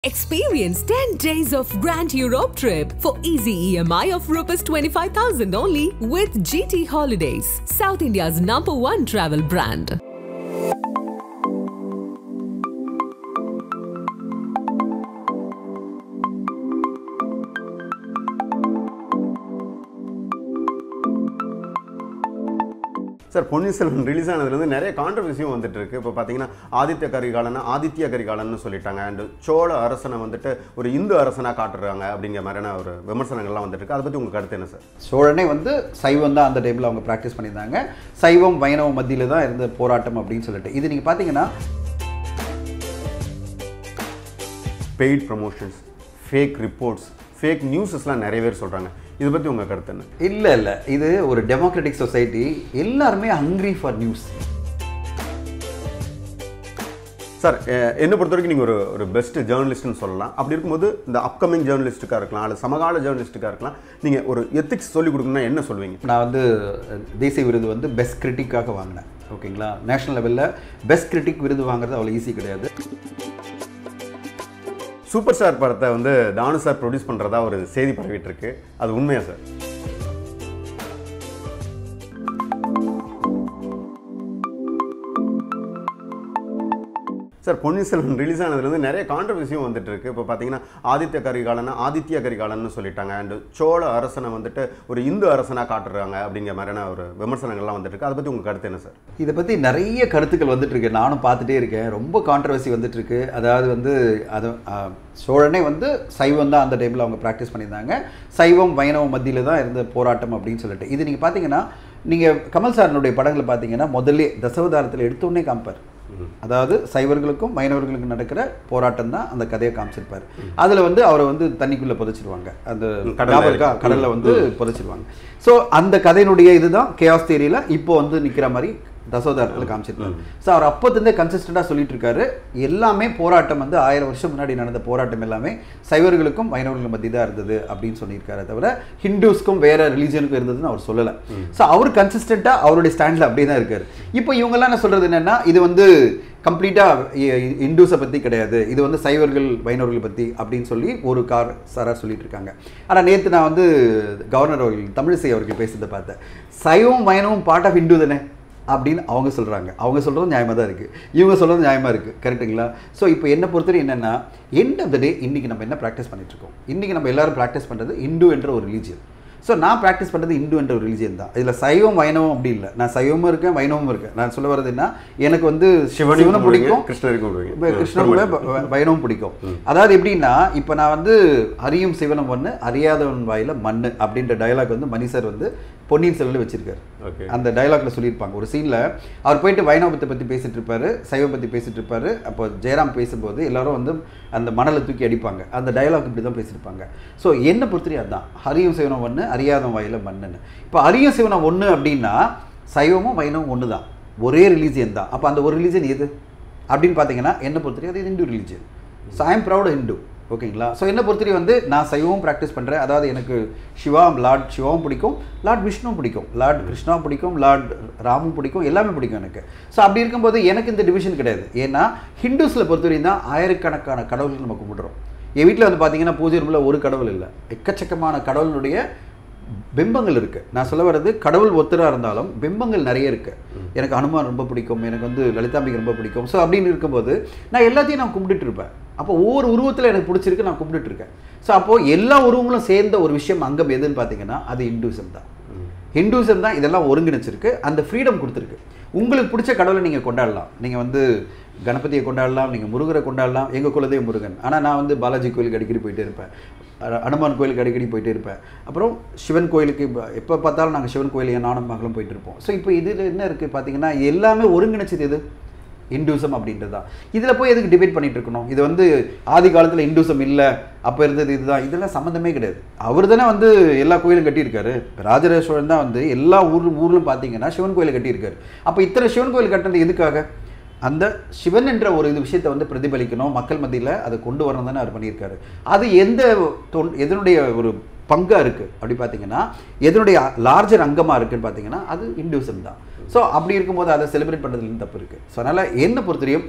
Experience 10 days of Grand Europe trip for easy EMI of Rs 25,000 only with GT Holidays, South India's number one travel brand. Sir Ponniyin Selvan release ஆனதுலேருந்து நிறைய கான்ட்ரவர்சியும் வந்துட்டு இருக்கு இப்போ பார்த்தீங்கன்னா ஆதித்ய கரிகாலன் ஆதித்ய கரிகாலன்னு சொல்லிட்டாங்க அண்ட் சோழ அரசனை வந்துட்டு ஒரு இந்து அரசனாக காட்டுறாங்க அப்படிங்கிற மாதிரியான ஒரு விமர்சனங்கள்லாம் வந்துட்டு இருக்கு அதை பற்றி உங்கள் கருத்து என்ன சார் சோழனே வந்து சைவம் தான் அந்த டைமில் அவங்க ப்ராக்டிஸ் பண்ணியிருந்தாங்க சைவம் வைணவம் மத்தியில் தான் இருந்த போராட்டம் அப்படின்னு சொல்லிட்டு இது நீங்கள் பார்த்தீங்கன்னா paid promotions fake reports fake நியூஸஸ்லாம் நிறைய பேர் சொல்கிறாங்க இதை பற்றி உங்கள் கருத்து என்ன இல்லை இல்லை இது ஒரு டெமோக்ராட்டிக் சொசைட்டி எல்லாருமே hungry for news sir ah, என்னை பொறுத்த வரைக்கும் நீங்கள் ஒரு ஒரு பெஸ்ட் ஜேர்னலிஸ்ட்னு சொல்லலாம் அப்படி இருக்கும்போது இந்த அப்கமிங் ஜேர்னலிஸ்ட்டுக்காக இருக்கலாம் அல்லது சமகால ஜேர்னலிஸ்ட்டுக்காக இருக்கலாம் நீங்கள் ஒரு எத்திக்ஸ் சொல்லிக் கொடுக்கணும்னா என்ன சொல்வீங்க நான் வந்து அஹ், தேசிய விருது வந்து பெஸ்ட் கிரிட்டிக்காக வாங்கினேன் ஓகேங்களா நேஷனல் லெவலில் பெஸ்ட் கிரிட்டிக் விருது வாங்குறது அவ்வளோ ஈஸி கிடையாது சூப்பர் ஸ்டார் படத்தை வந்து தானு சார் ப்ரொடியூஸ் பண்ணுறதா ஒரு செய்தி பரவிட்டு இருக்கு அது உண்மையா sir sir Ponniyin Selvan release ஆனதுலேருந்து நிறைய கான்ட்ரவர்சியும் வந்துட்டு இருக்கு இப்போ பார்த்தீங்கன்னா ஆதித்ய கரிகாலன் ஆதித்ய கரிகாலன்னு சொல்லிட்டாங்க அண்ட் சோழ அரசனை வந்துட்டு ஒரு இந்து அரசனாக காட்டுறாங்க அப்படிங்கிற மாதிரியான ஒரு விமர்சனங்கள்லாம் வந்துட்டு இருக்கு அதை பற்றி உங்கள் கருத்து என்ன சார் இதை பற்றி நிறைய கருத்துக்கள் வந்துட்டு இருக்கு நானும் பார்த்துட்டே இருக்கேன் ரொம்ப கான்ட்ரவர்சி வந்துட்டு இருக்கு அதாவது வந்து அது ஆஹ், சோழனே வந்து சைவம் தான் அந்த டைமில் அவங்க ப்ராக்டிஸ் பண்ணியிருந்தாங்க சைவம் வைணவம் மத்தியில் தான் இருந்த போராட்டம் அப்படின்னு சொல்லிட்டு இது நீங்கள் பார்த்தீங்கன்னா நீங்கள் கமல் சாரனுடைய படங்களை பார்த்தீங்கன்னா முதல்ல தசவதாரத்தில் எடுத்தோடனே காமிப்பார் அதாவது சைவர்களுக்கும் வைணவர்களுக்கும் நடக்கிற போராட்டம் தான் அந்த கதையை காமிச்சிருப்பார் அதில் வந்து அவரை வந்து தண்ணிக்குள்ளே புதைச்சிருவாங்க அந்த கடல்ல ஞாபகம் இருக்கா? இருக்கு. கடல்ல வந்து புதைச்சிருவாங்க ஸோ அந்த கதையினுடைய இதுதான் கேஆஸ் தியரியில் இப்போ வந்து நிற்கிற மாதிரி தசோதாரத்தில் காமிச்சிருக்காரு ஸோ அவர் அப்போத்துலேருந்தே கன்சிஸ்டண்டாக சொல்லிட்டு இருக்காரு எல்லாமே போராட்டம் வந்து ஆயிரம் வருஷம் முன்னாடி நடந்த போராட்டம் எல்லாமே சைவர்களுக்கும் வைணவர்களுக்கும் மத்தி தான் இருந்தது அப்படின்னு சொல்லியிருக்காரு தவிர ஹிந்துஸ்க்கும் வேற ரிலீஜனுக்கும் இருந்ததுன்னு அவர் சொல்லலை ஸோ அவர் கன்சிஸ்டண்ட்டாக அவருடைய ஸ்டாண்டில் அப்படியே தான் இருக்காரு இப்போ இவங்கெல்லாம் என்ன சொல்றது என்னன்னா இது வந்து கம்ப்ளீட்டாக இந்துஸை பற்றி கிடையாது இது வந்து சைவர்கள் வைணவர்கள் பற்றி அப்படின்னு சொல்லி ஒரு கார் சாரா சொல்லிட்டு இருக்காங்க ஆனால் நேற்று நான் வந்து கவர்னர் அவர்கள் தமிழிசை அவர்கள் பேசுறதை பார்த்தேன் சைவம் வைணவம் பார்ட் ஆஃப் இந்து தானே அப்படின்னு அவங்க சொல்கிறாங்க அவங்க சொல்கிறது நியாயமாக தான் இருக்குது இவங்க சொல்கிறது நியாயமாக இருக்குது கரெக்ட்டுங்களா ஸோ இப்போ என்ன பொறுத்தவரை என்னென்னா எண்ட் ஆஃப் த டே இன்றைக்கி நம்ம என்ன ப்ராக்டிஸ் பண்ணிகிட்ருக்கோம் இன்றைக்கி நம்ம எல்லாரும் ப்ராக்டிஸ் பண்ணுறது இந்து என்ற ஒரு ரிலீஜியன் ஸோ நான் ப்ராக்டிஸ் பண்ணுறது இந்து என்ற ஒரு ரிலீஜியன் தான் இதில் சைவம் வைணவம் அப்படி இல்லை நான் சைவமும் இருக்கேன் வைணவமும் இருக்கேன் நான் சொல்ல வர்றது என்ன எனக்கு வந்து சிவனையும் சிவனும் கும்பிடுவீங்க, பிடிக்கும் கிருஷ்ணரையும் இப்ப கும்பிடுவீங்க. கிருஷ்ணன் கூட வ- வ- வைணவம் பிடிக்கும் அதாவது எப்படின்னா இப்போ நான் வந்து அறியும் சிவனம் ஒன்று அறியாதவன் வாயில மண்ணு அப்படின்ற டயலாக் வந்து மணி சார் வந்து பொன்னியின் செல்வனில் வச்சிருக்காரு Okay. அந்த டயலாக்ல சொல்லியிருப்பாங்க ஒரு சீனில் அவர் போயிட்டு வைணவத்தை பற்றி பேசிட்டு இருப்பாரு சைவம் பற்றி பேசிட்டு இருப்பாரு அப்போ ஜெயராம் பேசும்போது எல்லாரும் வந்து அந்த மணலை தூக்கி அடிப்பாங்க அந்த டயலாக் இப்படி தான் பேசியிருப்பாங்க ஸோ என்ன பொறுத்தவரையும் அதுதான் ஹரியும் சிவனம் ஒன்று அறியாதவன் வாயில மண்ணுன்னு இப்போ ஹரியும் சிவனம் ஒன்று அப்படின்னா சைவமும் வைணவம் ஒன்று தான் ஒரே ரிலீஜியன் தான் அப்போ அந்த ஒரு ரிலீஜியன் எது அப்படின்னு பார்த்தீங்கன்னா என்ன பொறுத்தவரைக்கும் அது Hindu religion so I am proud Hindu ஓகேங்களா ஸோ என்ன பொறுத்தவரை வந்து நான் சைவமும் ப்ராக்டிஸ் பண்ணுறேன் அதாவது எனக்கு சிவா லார்ட் சிவாவும் பிடிக்கும் லார்ட் விஷ்ணுவும் பிடிக்கும் லார்ட் கிருஷ்ணாவும் பிடிக்கும் லார்ட் ராமும் பிடிக்கும் எல்லாமே பிடிக்கும் எனக்கு ஸோ அப்படி இருக்கும்போது எனக்கு இந்த டிவிஷன் கிடையாது ஏன்னா ஹிந்துஸில் பொறுத்தவரையும் தான் ஆயிரக்கணக்கான கடவுள்கள் நம்ம கும்பிடுறோம் என் வீட்டில் வந்து பார்த்தீங்கன்னா பூஜை ரூமில் ஒரு கடவுள் இல்லை எக்கச்சக்கமான கடவுளுடைய பிம்பங்கள் இருக்கு நான் சொல்ல வர்றது கடவுள் ஒத்தரா இருந்தாலும் பிம்பங்கள் நிறைய இருக்கு எனக்கு ஹனுமான் ரொம்ப பிடிக்கும் எனக்கு வந்து லலிதாம்பிகை ரொம்ப பிடிக்கும் ஸோ அப்படின்னு இருக்கும்போது நான் எல்லாத்தையும் நான் கும்பிட்டுட்டு இருப்பேன் அப்போ ஒவ்வொரு உருவத்தில் எனக்கு பிடிச்சிருக்கு நான் கும்பிட்டுட்டு இருக்கேன் ஸோ அப்போ எல்லா உருவங்களும் சேர்ந்த ஒரு விஷயம் அங்கம் எதுன்னு பார்த்தீங்கன்னா அது இந்துசம் தான் ஹிந்துசம் தான் இதெல்லாம் ஒருங்கிணைச்சிருக்கு அந்த ஃப்ரீடம் கொடுத்துருக்கு உங்களுக்கு பிடிச்ச கடவுளை நீங்கள் கொண்டாடலாம் நீங்கள் வந்து கணபதியை கொண்டாடலாம் நீங்கள் முருகரை கொண்டாடலாம் எங்கள் குலதெய்வம் முருகன் ஆனால் நான் வந்து பாலாஜி கோயிலுக்கு அடிக்கடி போயிட்டே இருப்பேன் அ- அனுமான் கோயிலுக்கு அடிக்கடி போயிட்டே இருப்பேன் அப்புறம் சிவன் கோயிலுக்கு இப்ப எப்போ பார்த்தாலும் நாங்கள் சிவன் கோயில் என் நானும் மகளும் போயிட்டு இருப்போம் ஸோ இப்போ இதில் என்ன இருக்குது பார்த்தீங்கன்னா எல்லாமே ஒருங்கிணைச்சது எது இந்துசம் அப்படின்றது தான் இதில் போய் எதுக்கு டிபேட் பண்ணிட்டு இருக்கணும் இது வந்து ஆதி காலத்தில் இந்துசம் இல்லை அப்போ இருந்தது இதுதான் இதெல்லாம் சம்மந்தமே கிடையாது அவர் தானே வந்து எல்லா கோயிலும் கட்டியிருக்காரு இப்ப ராஜராஜ சோழன் தான் வந்து எல்லா ஊர் ஊர்லும் பார்த்தீங்கன்னா சிவன் கோயிலை கட்டியிருக்காரு அப்போ இத்தனை சிவன் கோயில் கட்டினது எதுக்காக அந்த சிவன் என்ற ஒரு இது விஷயத்தை வந்து பிரதிபலிக்கணும் மக்கள் மத்தியில் அதை கொண்டு வரணும் தானே அவர் பண்ணியிருக்காரு அது எந்த தொன் எதனுடைய ஒரு பங்கா இருக்கு அப்படி பார்த்தீங்கன்னா எதனுடைய லார்ஜர் அங்கமா இருக்குன்னு பார்த்தீங்கன்னா அது இந்துசம் தான் ஸோ அப்படி இருக்கும்போது அதை செலிப்ரேட் பண்ணுறதுல தப்பு இருக்கு ஸோ அதனால் என்னை பொறுத்தவரையும்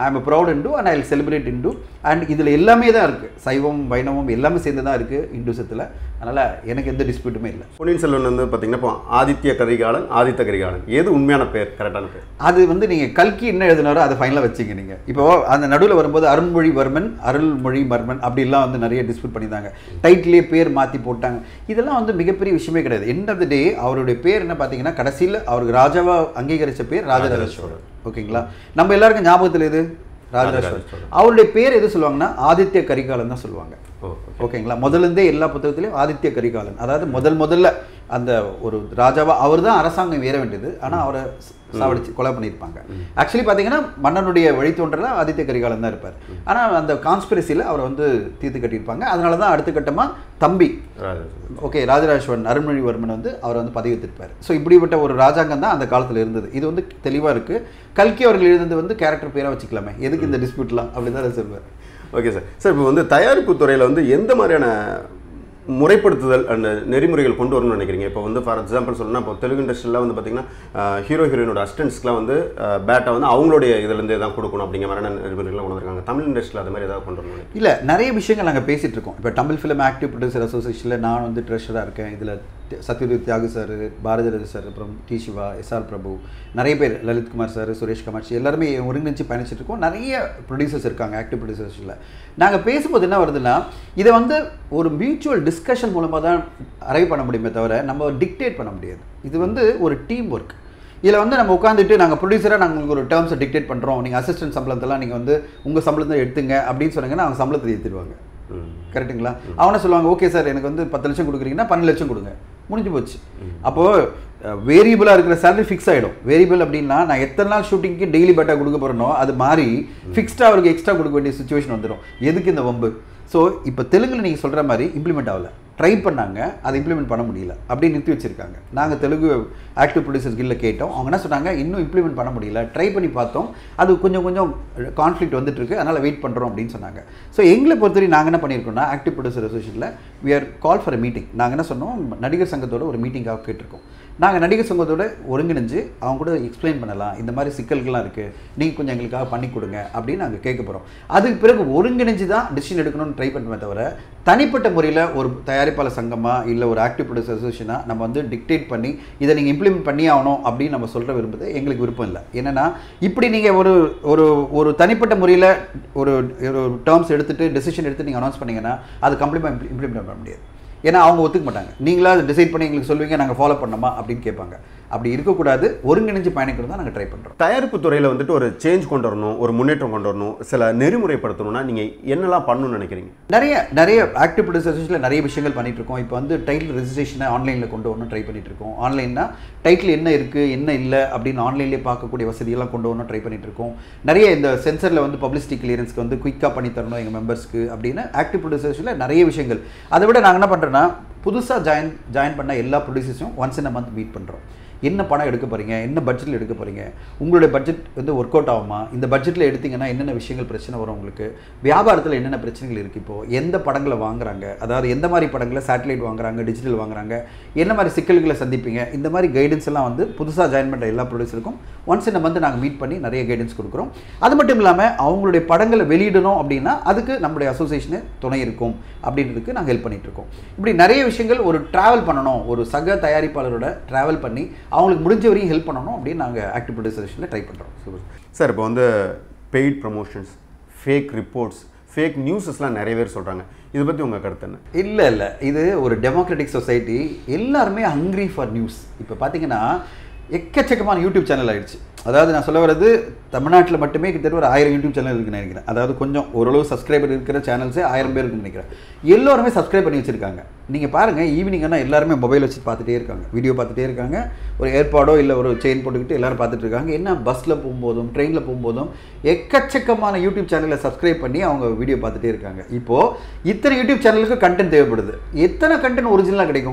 I am proud Hindu and I celebrate Hindu and இதில் எல்லாமே தான் இருக்குது சைவம் வைணவம் எல்லாமே சேர்ந்து தான் இருக்குது இந்துசத்தில் அதனால் எனக்கு எந்த டிஸ்பியூட்டுமே இல்லை பொன்னியின் செல்வன் வந்து பார்த்தீங்கன்னா இப்போ ஆதித்ய கரிகாலன் ஆதித்த கரிகாலன் எது உண்மையான பேர் கரெக்டான பேர் அது வந்து நீங்கள் கல்கி என்ன எழுதினாரோ அதை ஃபைனலாக வச்சுங்க நீங்கள் இப்போ அந்த நடுவில் வரும்போது அருண்மொழிவர்மன் அருள்மொழிவர்மன் அப்படிலாம் வந்து நிறைய டிஸ்பியூட் பண்ணியிருந்தாங்க டைட்டிலே பேர் மாற்றி போட்டாங்க இதெல்லாம் வந்து மிகப்பெரிய விஷயமே கிடையாது எண்ட் ஆஃப் த டே அவருடைய பேர் என்ன பார்த்தீங்கன்னா கடைசியில் அவருக்கு ராஜாவா அங்கீகரித்த பேர் ராஜராஜ சோழன் ஓகேங்களா நம்ம எல்லாருக்கும் ஞாபகத்தில் எது ராஜராஜ ராஜராஜ சோழன் சோழன். அவருடைய பேர் எது சொல்லுவாங்கன்னா ஆதித்ய கரிகாலன் தான் சொல்லுவாங்க ஓ ஓகேங்களா முதல்ல இருந்தே எல்லா புத்தகத்திலையும் ஆதித்ய கரிகாலன் அதாவது முதல் முதல்ல அந்த ஒரு ராஜாவா அவர் தான் அரசாங்கம் ஏற வேண்டியது ஆனால் அவரை ச- சாவடிச்சு கொலை பண்ணியிருப்பாங்க ஆக்சுவலி பார்த்தீங்கன்னா மன்னனுடைய வழித்தோன்றல ஆதித்ய கரிகாலன் தான் இருப்பார் ஆனால் அந்த கான்ஸ்பிரசியில் அவரை வந்து தீர்த்து கட்டியிருப்பாங்க அதனால தான் அடுத்த கட்டமாக தம்பி ராஜராஜ ஓகே ராஜராஜேஸ்வரன் அருண்மொழிவர்மன் வந்து அவர் வந்து பதவி எடுத்திருப்பார் ஸோ இப்படிப்பட்ட ஒரு ராஜாங்கம் தான் அந்த காலத்தில் இருந்தது இது வந்து தெளிவாக இருக்குது கல்கி அவர்கள் எழுதுனது வந்து கேரக்டர் பேராக வச்சுக்கலாமே எதுக்கு இந்த டிஸ்பியூட்லாம் அப்படி தான் சொல்லுவார் ஓகே சார் சார் இப்போ வந்து தயாரிப்பு துறையில் வந்து எந்த மாதிரியான முறைப்படுத்துதல் அந்த நெறிமுறைகள் கொண்டு வரணும்னு நினைக்கிறீங்க இப்போ வந்து ஃபார் எக்ஸாம்பிள் சொல்லணும்னா இப்போ தெலுங்கு இண்டஸ்ட்ரியில் வந்து பார்த்தீங்கன்னா ஹீரோ ஹீரோயினோட அசிஸ்டன்ஸ்க்குலாம் வந்து பேட்டை வந்து அவங்களுடைய இதுலேருந்து தான் கொடுக்கணும் அப்படிங்கிற மாதிரியான நெறிமுறைகள்லாம் கொண்டு வந்திருக்காங்க தமிழ் இண்டஸ்ட்ரியில் அது மாதிரி ஏதாவது கொண்டு வரணும் நினைக்கிறீங்க? இல்லை நிறைய விஷயங்கள் நாங்கள் பேசிகிட்டு இருக்கோம் இப்போ தமிழ் ஃபிலிம் ஆக்டிவ் ப்ரொடியூசர் அசோசியேஷனில் நான் வந்து ட்ரெஷராக இருக்கேன் இதில் சத்யஜித் தியாகு சார் பாரதிராஜ சார் அப்புறம் டி சிவா எஸ்ஆர் பிரபு நிறைய பேர் லலித் குமார் சார் சுரேஷ் கமாட்சி எல்லாருமே ஒருங்கிணைச்சு பயணிச்சுட்டு இருக்கோம் நிறைய ப்ரொடியூசர்ஸ் இருக்காங்க ஆக்டிவ் ப்ரொடியூசர்ஸில் நாங்கள் பேசும்போது என்ன வருதுன்னா இதை வந்து ஒரு மியூச்சுவல் டிஸ்கஷன் மூலமாக தான் அரைவ் பண்ண முடியுமே தவிர நம்ம டிக்டேட் பண்ண முடியாது இது வந்து ஒரு டீம் ஒர்க் இதில் வந்து நம்ம உட்காந்துட்டு நாங்கள் ப்ரொடியூசராக நாங்கள் உங்களுக்கு ஒரு டேர்ம்ஸை டிக்டேட் பண்ணுறோம் நீங்கள் அசிஸ்டன்ட் சம்பளத்தெல்லாம் நீங்கள் வந்து உங்கள் சம்பளத்தை எடுத்துங்க அப்படின்னு சொன்னீங்கன்னா அவங்க சம்பளத்தை ஏற்றிடுவாங்க ம். கரெக்ட்டுங்களா அவனை சொல்லுவாங்க ஓகே சார் எனக்கு வந்து பத்து லட்சம் கொடுக்குறீங்கன்னா பன்னெண்டு லட்சம் கொடுங்க முடிஞ்சு போச்சு அப்போது வேரியபிளாக இருக்கிற சேலரி ஃபிக்ஸ் ஆகிடும் வேரியபிள் அப்படின்னா நான் எத்தனை நாள் ஷூட்டிங்க்கு டெய்லி பேட்டா கொடுக்க போகிறனோ அது மாறி ஃபிக்ஸ்டாக அவருக்கு எக்ஸ்ட்ரா கொடுக்க வேண்டிய சுச்சுவேஷன் வந்துடும் எதுக்கு இந்த வம்பு ஸோ இப்போ தெலுங்குல நீங்கள் சொல்கிற மாதிரி இம்ப்ளிமெண்ட் ஆகல ட்ரை பண்ணாங்க அதை இம்ப்ளிமெண்ட் பண்ண முடியல அப்படியே நிறுத்தி வச்சிருக்காங்க நாங்கள் தெலுங்கு ஆக்டிவ் ப்ரொடியூசர்ஸ் கில்ல கேட்டோம் அவங்க என்ன சொன்னாங்க இன்னும் இம்ப்ளிமெண்ட் பண்ண முடியல ட்ரை பண்ணி பார்த்தோம் அது கொஞ்சம் கொஞ்சம் கான்ஃப்ளிக்ட் வந்துட்டு இருக்கு அதனால் வெயிட் பண்ணுறோம் அப்படின்னு சொன்னாங்க ஸோ எங்களை பொறுத்தவரை நாங்கள் என்ன பண்ணியிருக்கோம்னா ஆக்டிவ் ப்ரொடியூசர் அசோசியேஷனில் we are call for a meeting நாங்கள் என்ன சொன்னோம் நடிகர் சங்கத்தோட ஒரு மீட்டிங்காக கேட்டிருக்கோம் நாங்கள் நடிகர் சங்கத்தோட ஒருங்கிணைஞ்சு அவங்க கூட எக்ஸ்பிளைன் பண்ணலாம் இந்த மாதிரி சிக்கல்கள்லாம் இருக்குது நீங்கள் கொஞ்சம் எங்களுக்காக பண்ணி கொடுங்க அப்படின்னு நாங்கள் கேட்க போகிறோம் அதுக்கு பிறகு ஒருங்கிணைஞ்சு தான் டிசிஷன் எடுக்கணும்னு ட்ரை பண்ணுமே தவிர தனிப்பட்ட முறையில் ஒரு தயாரிப்பாளர் சங்கமா இல்லை ஒரு ஆக்டிவ் ப்ரொடியூசர் அசோசியேஷனாக நம்ம வந்து டிக்டேட் பண்ணி இதை நீங்கள் இம்ப்ளிமெண்ட் பண்ணி ஆகணும் அப்படின்னு நம்ம சொல்கிற விரும்புது எங்களுக்கு விருப்பம் இல்லை என்னன்னா இப்படி நீங்கள் ஒரு ஒரு ஒரு தனிப்பட்ட முறையில் ஒரு ஒரு டேர்ம்ஸ் எடுத்துட்டு டெசிஷன் எடுத்து நீங்கள் அனௌன்ஸ் பண்ணீங்கன்னா அது கம்ப்ளீட்டாக இம்ப்ளிமெண்ட் பண்ண முடியாது ஏன்னா அவங்க ஒத்துக்க மாட்டாங்க நீங்களா டிசைட் பண்ணி எங்களுக்கு சொல்லுவீங்க நாங்கள் ஃபாலோ பண்ணோமா அப்படின்னு கேட்பாங்க அப்படி இருக்கக்கூடாது ஒருங்கிணைஞ்சு பயணிக்கிறது தான் நாங்கள் ட்ரை பண்ணுறோம் தயாரிப்பு துறையில் வந்துட்டு ஒரு சேஞ்ச் கொண்டு வரணும் ஒரு முன்னேற்றம் கொண்டு வரணும் சில நெறிமுறைப்படுத்தணும்னா நீங்கள் என்னெல்லாம் பண்ணணும்னு நினைக்கிறீங்க நிறைய நிறைய ஆக்டிவ் ப்ரொடியூசர்ஸில் நிறைய விஷயங்கள் பண்ணிட்டு இருக்கோம் இப்போ வந்து டைட்டில் ரெஜிஸ்ட்ரேஷனை ஆன்லைனில் கொண்டு வரணும் ட்ரை பண்ணிட்டு இருக்கோம் ஆன்லைன்னா டைட்டில் என்ன இருக்குது என்ன இல்லை அப்படின்னு ஆன்லைன்லேயே பார்க்கக்கூடிய வசதியெல்லாம் கொண்டு வரணும் ட்ரை பண்ணிட்டு இருக்கோம் நிறைய இந்த சென்சரில் வந்து பப்ளிசிட்டி கிளியரன்ஸ்க்கு வந்து குயிக்காக பண்ணி தரணும் எங்கள் மெம்பர்ஸ்க்கு அப்படின்னு ஆக்டிவ் ப்ரொடியூசர்ஸில் நிறைய விஷயங்கள் அதை விட நாங்கள் என்ன பண்ணுறோன்னா புதுசாக ஜாயின் ஜாயின் பண்ண எல்லா ப்ரொடியூசர்ஸையும் once in a month meet பண்ணுறோம் என்ன படம் எடுக்க போகிறீங்க என்ன பட்ஜெட்டில் எடுக்க போகிறீங்க உங்களுடைய பட்ஜெட் வந்து ஒர்க் அவுட் ஆகுமா இந்த பட்ஜெட்டில் எடுத்தீங்கன்னா என்னென்ன விஷயங்கள் பிரச்சனை வரும் உங்களுக்கு வியாபாரத்தில் என்னென்ன பிரச்சனைகள் இருக்குது இப்போது எந்த படங்களை வாங்குறாங்க அதாவது எந்த மாதிரி படங்களை சேட்டலைட் வாங்குறாங்க டிஜிட்டல் வாங்குறாங்க என்ன மாதிரி சிக்கல்களை சந்திப்பீங்க இந்த மாதிரி கைடன்ஸ் எல்லாம் வந்து புதுசாக ஜாயின் பண்ணுற எல்லா ப்ரொடியூசருக்கும் ஒன்ஸ் இந்த மந்த் நாங்கள் மீட் பண்ணி நிறைய கைடன்ஸ் கொடுக்குறோம் அது மட்டும் இல்லாமல் அவங்களுடைய படங்களை வெளியிடணும் அப்படின்னா அதுக்கு நம்மளுடைய அசோசியேஷனு துணை இருக்கும் அப்படின்றதுக்கு நாங்கள் ஹெல்ப் பண்ணிட்டு இருக்கோம் இப்படி நிறைய விஷயங்கள் ஒரு ட்ராவல் பண்ணணும் ஒரு சக தயாரிப்பாளரோட ட்ராவல் பண்ணி அவங்களுக்கு முடிஞ்ச வரையும் ஹெல்ப் பண்ணணும் அப்படின்னு நாங்கள் ஆக்டிவ் ப்ரொடியூசேஷனில் ட்ரை பண்ணுறோம் சூப்பர் சார் இப்போ வந்து paid promotions fake reports fake நியூஸஸ்லாம் நிறைய பேர் சொல்கிறாங்க இதை பற்றி உங்கள் கருத்து என்ன இல்லை இல்லை இது ஒரு டெமோக்ராட்டிக் சொசைட்டி எல்லாருமே ஹங்க்ரி ஃபார் நியூஸ் இப்போ பார்த்தீங்கன்னா எக்கச்சக்கமான யூடியூப் சேனல் ஆயிடுச்சு அதாவது நான் சொல்ல வர்றது தமிழ்நாட்டில் மட்டுமே கிட்டத்தட்ட ஒரு ஆயிரம் யூடியூப் சேனல் இருக்குன்னு நினைக்கிறேன் அதாவது கொஞ்சம் ஓரளவு சப்ஸ்கிரைபர் இருக்கிற சேனல்ஸே ஆயிரம் பேர் இருக்குன்னு நினைக்கிறேன் எல்லோருமே சப்ஸ்கிரைப் பண்ணி வச்சிருக்காங்க நீங்கள் பாருங்கள் ஈவினிங் ஆனால் எல்லாருமே மொபைல் வச்சு பார்த்துட்டே இருக்காங்க வீடியோ பார்த்துட்டே இருக்காங்க ஒரு ஏற்பாடோ இல்லை ஒரு செயின் போட்டுக்கிட்டு எல்லாரும் பார்த்துட்டு இருக்காங்க என்ன பஸ்ஸில் போகும்போதும் ட்ரெயினில் போகும்போதும் எக்கச்சக்கமான யூடியூப் சேனலை சப்ஸ்கிரைப் பண்ணி அவங்க வீடியோ பார்த்துட்டே இருக்காங்க இப்போது இத்தனை யூடியூப் சேனலுக்கு கண்டென்ட் தேவைப்படுது எத்தனை கண்டென்ட் ஒரிஜினலாக கிடைக்கும்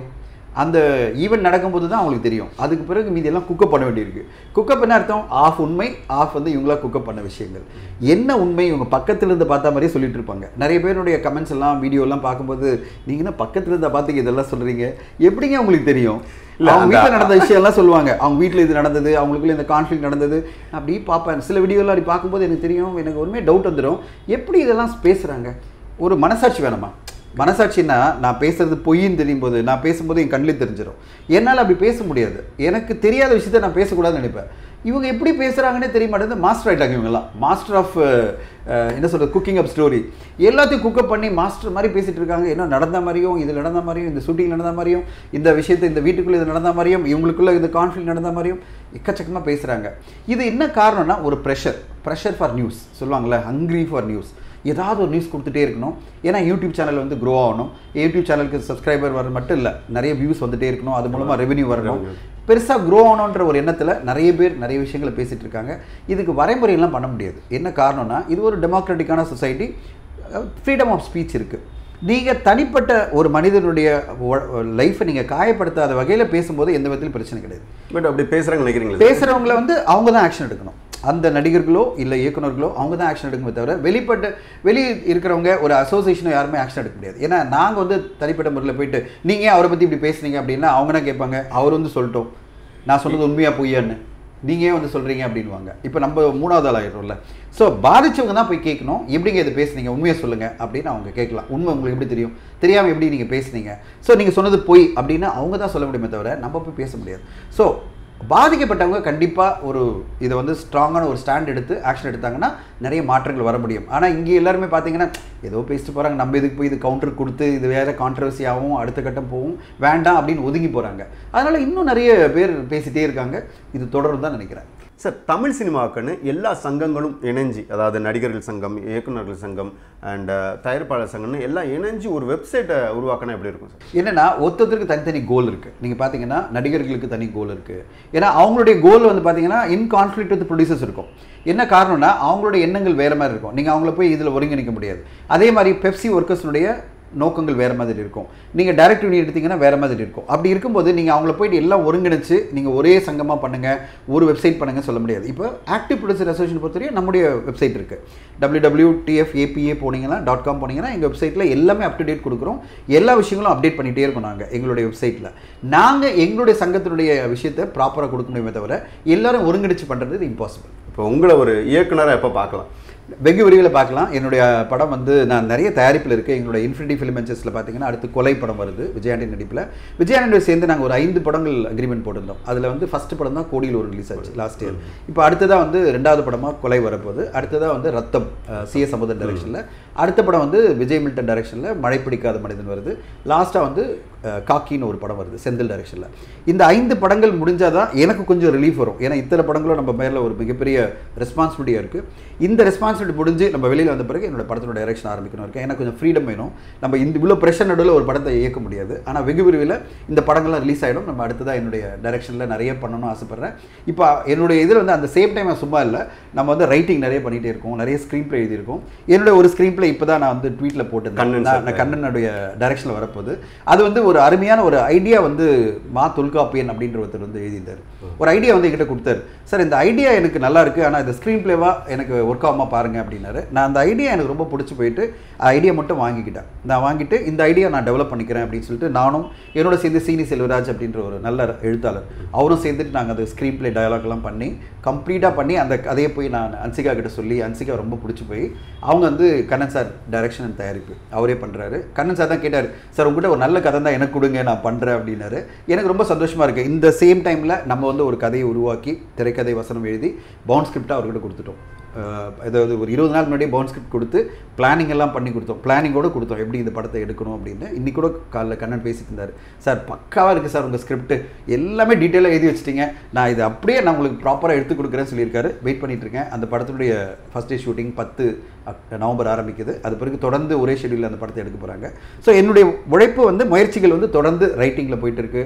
அந்த ஈவெண்ட் நடக்கும்போது தான் அவங்களுக்கு தெரியும் அதுக்கு பிறகு மீதி எல்லாம் குக்கப் பண்ண வேண்டியிருக்கு குக்கப் என்ன அர்த்தம் ஆஃப் உண்மை ஆஃப் வந்து இவங்களா குக்கப் பண்ண விஷயங்கள் என்ன உண்மை இவங்க பக்கத்துல இருந்து பார்த்த மாதிரியே சொல்லிட்டு இருப்பாங்க நிறைய பேருடைய கமெண்ட்ஸ் எல்லாம் வீடியோ எல்லாம் பார்க்கும்போது நீங்க என்ன பக்கத்துல இருந்து பார்த்துக்க இதெல்லாம் சொல்றீங்க எப்படிங்க உங்களுக்கு தெரியும் இல்ல, அவங்க அந்த- வீட்டில் நடந்த விஷயம் எல்லாம் சொல்லுவாங்க அவங்க வீட்டில் இது நடந்தது அவங்களுக்குள்ள இந்த கான்ஃப்ளிக் நடந்தது நான் அப்படி பார்ப்பேன் சில வீடியோலாம் அப்படி பார்க்கும்போது எனக்கு தெரியும் எனக்கு ஒருமே டவுட் வந்துடும் எப்படி இதெல்லாம் பேசுறாங்க ஒரு மனசாட்சி வேணுமா மனசாட்சின்னா நான் பேசுறது பொய்ன்னு தெரியும் போது நான் பேசும்போது என் கண்ணிலே தெரிஞ்சிடும் என்னால் அப்படி பேச முடியாது எனக்கு தெரியாத விஷயத்த நான் பேசக்கூடாதுன்னு நினைப்பேன் இவங்க எப்படி பேசுகிறாங்கன்னே தெரிய மாட்டேங்குது மாஸ்டர் ஆகிட்டாங்க இவங்கெல்லாம் மாஸ்டர் ஆஃப் என்ன சொல்கிறது குக்கிங் அப் ஸ்டோரி எல்லாத்தையும் குக்கப் பண்ணி மாஸ்டர் மாதிரி பேசிட்டு இருக்காங்க என்ன நடந்த மாதிரியும் இது நடந்த மாதிரியும் இந்த ஷூட்டிங் நடந்த மாதிரியும் இந்த விஷயத்தை இந்த வீட்டுக்குள்ளே இது நடந்த மாதிரியும் இவங்களுக்குள்ள இது கான்ஃப்ளிக் நடந்த மாதிரியும் எக்கச்சக்கமாக பேசுகிறாங்க இது என்ன காரணம்னா ஒரு ப்ரெஷர் ப்ரெஷர் ஃபார் நியூஸ் சொல்லுவாங்கள்ல ஹங்க்ரி ஃபார் நியூஸ் ஏதாவது ஒரு நியூஸ் கொடுத்துட்டே இருக்கணும் ஏன்னா யூடியூப் சேனல் வந்து க்ரோ ஆகணும் யூடியூப் சேனலுக்கு சப்ஸ்கிரைபர் வர மட்டும் இல்லை நிறைய வியூஸ் வந்துட்டே இருக்கணும் அது மூலமாக ரெவென்யூ வரணும் பெருசாக க்ரோ ஆகணுன்ற ஒரு எண்ணத்தில் நிறைய பேர் நிறைய விஷயங்களை பேசிட்டு இருக்காங்க இதுக்கு வரைமுறையெல்லாம் பண்ண முடியாது என்ன காரணம்னா இது ஒரு டெமோக்ராட்டிக்கான சொசைட்டி ஃப்ரீடம் ஆஃப் ஸ்பீச் இருக்குது நீங்கள் தனிப்பட்ட ஒரு மனிதனுடைய லைஃப்பை நீங்கள் காயப்படுத்தாத வகையில் பேசும்போது எந்த விதத்திலும் பிரச்சனை கிடையாது பட் அப்படி பேசுறாங்க நினைக்கிறீங்களா பேசுகிறவங்கள வந்து அவங்க தான் ஆக்ஷன் எடுக்கணும் அந்த நடிகர்களோ இல்லை இயக்குனர்களோ அவங்க தான் ஆக்ஷன் எடுக்குமே தவிர வெளிப்பட்ட வெளியே இருக்கிறவங்க ஒரு அசோசியேஷனோ யாருமே ஆக்ஷன் எடுக்க முடியாது ஏன்னா நாங்கள் வந்து தனிப்பட்ட முறையில் போயிட்டு நீங்கள் அவரை பற்றி இப்படி பேசுனீங்க அப்படின்னா அவங்க என்ன கேட்பாங்க அவர் வந்து சொல்லட்டும் நான் சொன்னது உண்மையா பொய்யான்னு நீங்கள் ஏன் வந்து சொல்கிறீங்க அப்படின்வாங்க இப்போ நம்ம மூணாவது ஆள் ஆயிடும்ல ஸோ பாதிச்சவங்க தான் போய் கேட்கணும் எப்படிங்க இது பேசுனீங்க உண்மையை சொல்லுங்கள் அப்படின்னு அவங்க கேட்கலாம் உண்மை உங்களுக்கு எப்படி தெரியும் தெரியாமல் எப்படி நீங்கள் பேசுனீங்க ஸோ நீங்கள் சொன்னது பொய் அப்படின்னு அவங்க தான் சொல்ல முடியுமே தவிர நம்ம போய் பேச முடியாது ஸோ பாதிக்கப்பட்டவங்க கண்டிப்பாக ஒரு இதை வந்து ஸ்ட்ராங்கான ஒரு ஸ்டாண்ட் எடுத்து ஆக்ஷன் எடுத்தாங்கன்னா நிறைய மாற்றங்கள் வர முடியும் ஆனால் இங்கே எல்லாருமே பார்த்தீங்கன்னா ஏதோ பேசிட்டு போகிறாங்க நம்ம இதுக்கு போய் இது கவுண்டர் கொடுத்து இது வேற கான்ட்ரவர்சி ஆகும் அடுத்த கட்டம் போகும் வேண்டாம் அப்படின்னு ஒதுங்கி போகிறாங்க அதனால் இன்னும் நிறைய பேர் பேசிட்டே இருக்காங்க இது தொடரும் தான் நினைக்கிறேன் சார் தமிழ் சினிமாவுக்குன்னு எல்லா சங்கங்களும் இணைஞ்சு அதாவது நடிகர்கள் சங்கம் இயக்குனர்கள் சங்கம் அண்ட் தயாரிப்பாளர் சங்கம்னு எல்லாம் இணைஞ்சு ஒரு வெப்சைட்டை உருவாக்கினா எப்படி இருக்கும் சார் என்னன்னா ஒருத்தருக்கு தனித்தனி கோல் இருக்கு நீங்க பாத்தீங்கன்னா நடிகர்களுக்கு தனி கோல் இருக்கு ஏன்னா அவங்களுடைய கோல் வந்து பாத்தீங்கன்னா இன் கான்ஃபிளிக் வித் ப்ரொடியூசர்ஸ் இருக்கும் என்ன காரணம்னா அவங்களுடைய எண்ணங்கள் வேற மாதிரி இருக்கும் நீங்க அவங்கள போய் இதுல ஒருங்கிணைக்க முடியாது அதே மாதிரி பெப்சி ஒர்க்கர்ஸ்னுடைய நோக்கங்கள் வேற மாதிரி இருக்கும் நீங்க டைரக்ட் யூனிட் எடுத்தீங்கன்னா வேற மாதிரி இருக்கும் அப்படி இருக்கும்போது நீங்க அவங்கள போயிட்டு எல்லாம் ஒருங்கிணைச்சு நீங்க ஒரே சங்கமா பண்ணுங்க ஒரு வெப்சைட் பண்ணுங்க சொல்ல முடியாது இப்போ ஆக்டிவ் ப்ரொடியூசர் அசோசியேஷன் பொறுத்தவரையும் நம்முடைய வெப்சைட் இருக்கு டபிள்யூ டபிள்யூ டிஎஃப் ஏபிஏ போனீங்கன்னா டாட் காம் போனீங்கன்னா எங்கள் வெப்சைட்டில் எல்லாமே அப் டு டேட் கொடுக்குறோம் எல்லா விஷயங்களும் அப்டேட் பண்ணிகிட்டே இருக்கோம் நாங்கள் எங்களுடைய வெப்சைட்டில் நாங்கள் எங்களுடைய சங்கத்தினுடைய விஷயத்தை ப்ராப்பராக கொடுக்க முடியுமே தவிர எல்லாரும் ஒருங்கிணைச்சு பண்ணுறது இது இம்பாசிபிள் இப்போ உங்களை ஒரு இயக்குனராக எப்போ பார்க்கலாம் வெகு விரைவில் பார்க்கலாம் என்னுடைய படம் வந்து நான் நிறைய தயாரிப்பில் இருக்குது எங்களோட இன்ஃபினிட்டி ஃபிலிம் வெஞ்சர்ஸில் பார்த்தீங்கன்னா அடுத்து கொலை படம் வருது விஜயாண்டி நடிப்பில் விஜயாண்டியோட சேர்ந்து நாங்கள் ஒரு ஐந்து படங்கள் அக்ரிமெண்ட் போட்டிருந்தோம் அதில் வந்து ஃபர்ஸ்ட் படம் தான் கோடியில் ஒரு ரிலீஸ் ஆச்சு லாஸ்ட் இயர் இப்போ அடுத்ததாக வந்து ரெண்டாவது படமாக கொலை வரப்போகுது அடுத்ததாக வந்து ரத்தம் சிஎஸ் சமுதர் டைரக்ஷனில் அடுத்த படம் வந்து விஜய் மில்டன் டைரக்ஷனில் மழை பிடிக்காத மனிதன் வருது லாஸ்ட்டாக வந்து அஹ், காக்கின்னு ஒரு படம் வருது செந்தில் டைரக்ஷனில் இந்த ஐந்து படங்கள் முடிஞ்சால் தான் எனக்கு கொஞ்சம் ரிலீஃப் வரும் ஏன்னா இத்தனை படங்களும் நம்ம மேலே ஒரு மிகப்பெரிய ரெஸ்பான்சிபிலிட்டியாக இருக்குது இந்த ரெஸ்பான்சிபிலிட்டி முடிஞ்சு நம்ம வெளியில் வந்த பிறகு என்னோட படத்தோட டைரக்ஷன் ஆரம்பிக்கணும் இருக்கேன் எனக்கு கொஞ்சம் ஃப்ரீடம் வேணும் நம்ம இந்த இவ்வளோ ப்ரெஷர் நடுவில் ஒரு படத்தை இயக்க முடியாது ஆனால் வெகு விரைவில் இந்த படங்கள்லாம் ரிலீஸ் ஆகிடும் நம்ம அடுத்ததாக என்னுடைய டைரக்ஷனில் நிறைய பண்ணணும்னு ஆசைப்பட்றேன் இப்போ என்னுடைய இதில் வந்து அந்த சேம் டைம் சும்மா இல்லை நம்ம வந்து ரைட்டிங் நிறைய பண்ணிகிட்டே இருக்கோம் நிறைய ஸ்க்ரீன் ப்ளே எழுதியிருக்கோம் என்னோட ஒரு ஸ்க்ரீன் ப்ளே இப்போ தான் நான் வந்து ட்வீட்டில் போட்டிருந்தேன் கண்ணன் நான் சார். நான் கண்ணனுடைய டைரக்ஷனில் வரப்போகுது அது வந்து ஒரு அருமையான ஒரு ஐடியா வந்து மா தொல்காப்பியன் அப்படின்ற ஒருத்தர் வந்து எழுதியிருந்தார் ஒரு ஐடியா வந்து என்கிட்ட கொடுத்தாரு சார் இந்த ஐடியா எனக்கு நல்லா இருக்கு ஆனால் இந்த ஸ்க்ரீன் பிளேவா எனக்கு ஒர்க் ஆகாம பாருங்க அப்படின்னாரு நான் அந்த ஐடியா எனக்கு ரொம்ப பிடிச்சி போயிட்டு ஐடியா மட்டும் வாங்கிக்கிட்டேன் நான் வாங்கிட்டு இந்த ஐடியா நான் டெவலப் பண்ணிக்கிறேன் அப்படின்னு சொல்லிட்டு நானும் என்னோட சேர்ந்து சீனி செல்வராஜ் அப்படின்ற ஒரு நல்ல எழுத்தாளர் அவரும் சேர்ந்துட்டு நாங்கள் அந்த ஸ்க்ரீன் பிளே டயலாக்லாம் பண்ணி கம்ப்ளீட்டாக பண்ணி அந்த கதையை போய் நான் அன்சிகா கிட்ட சொல்லி அன்சிகா ரொம்ப பிடிச்சி போய் அவங்க வந்து கண்ணன் சார் டைரக்ஷன் அண்ட் தயாரிப்பு அவரே பண்ணுறாரு கண்ணன் சார் தான் கேட்டார் சார் உங்ககிட்ட ஒரு நல்ல கதை தான் எனக்கு கொடுங்க நான் பண்ணுறேன் அப்படின்னாரு எனக்கு ரொம்ப சந்தோஷமாக இருக்குது இந்த சேம் டைமில் நம்ம வந்து ஒரு கதையை உருவாக்கி திரைக்கதை வசனம் எழுதி பவுண்ட் ஸ்கிரிப்டாக அவர்கிட்ட கொடுத்துட்டோம் அஹ் அதாவது ஒரு இருபது நாள் முன்னாடியே பவுண்ட் ஸ்கிரிப்ட் கொடுத்து பிளானிங் எல்லாம் பண்ணி கொடுத்தோம் பிளானிங்கோட கொடுத்தோம் எப்படி இந்த படத்தை எடுக்கணும் அப்படின்னு இன்னைக்கு கூட காலைல கண்ணன் பேசிட்டு இருந்தார் சார் பக்காவாக இருக்குது சார் உங்கள் ஸ்கிரிப்ட் எல்லாமே டீட்டெயிலாக எழுதி வச்சிட்டீங்க நான் இது அப்படியே நான் உங்களுக்கு ப்ராப்பராக எடுத்து கொடுக்குறேன்னு சொல்லியிருக்காரு வெயிட் பண்ணிட்டு இருக்கேன் அந்த படத்துடைய ஃபர்ஸ்ட் டே ஷூட்டிங் பத்து அக்- நவம்பர் ஆரம்பிக்குது அது பிறகு தொடர்ந்து ஒரே ஷெடியூலில் அந்த படத்தை எடுக்க போகிறாங்க ஸோ என்னுடைய உழைப்பு வந்து முயற்சிகள் வந்து தொடர்ந்து ரைட்டிங்கில் போயிட்டு இருக்கு